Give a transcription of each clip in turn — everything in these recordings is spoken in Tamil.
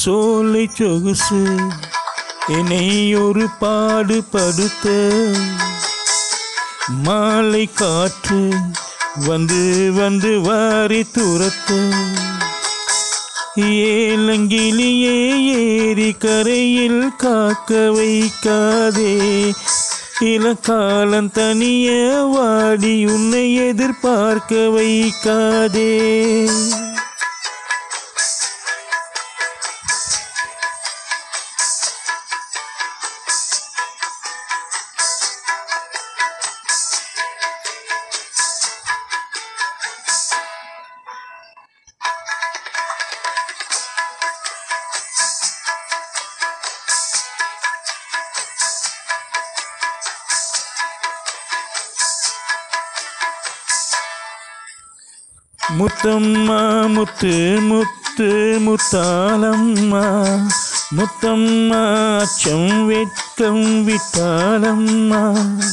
சோலை சொகுசு என்னை ஒரு பாடுபடுத்த மாலை காற்று வந்து வந்து வாரி துரத்த ஏலங்கிலியே ஏரி கரையில் காக்க வைக்காதே இளக்காலம் தனிய வாடி உன்னை எதிர்பார்க்க வைக்காதே முத்தம்மா முத்து முத்து முத்தாலம்மா முத்தம்மா அச்சம் வெட்கம் விட்டாலம்மா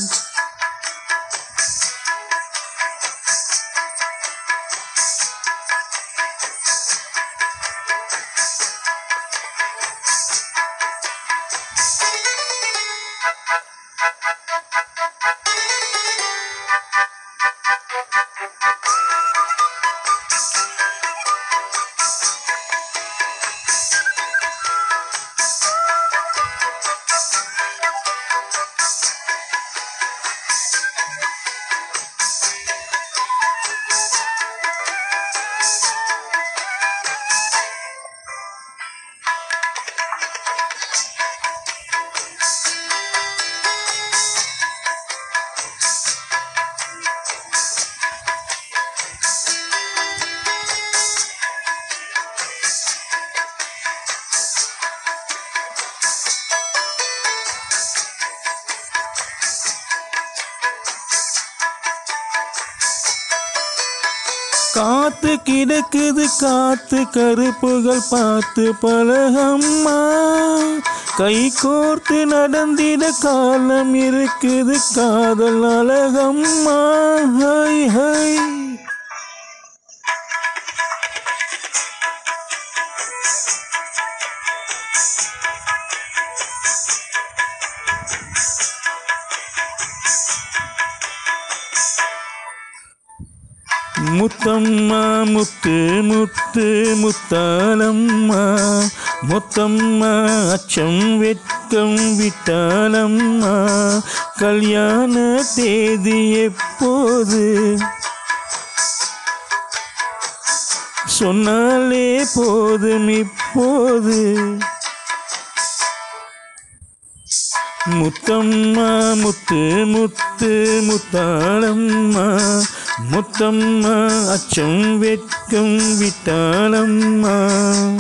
காத்து கிடக்குது காத்து கருப்புகள் பார்த்து பழகம்மா கை கோர்த்து நடந்திட காலம் இருக்குது காதல் அழகம்மா ஹை ஹை முத்தம்மா முத்து முத்து முத்தாலம்மா முத்தம்மா அச்சம் வெட்கம் விட்டாலம்மா கல்யாண தேதி எப்போது சொன்னாலே போதும் இப்போது முத்தம்மா முத்து முத்து முத்தாளம்மா முத்தம்மா அச்சம் வெட்கம் விட்டாளம்மா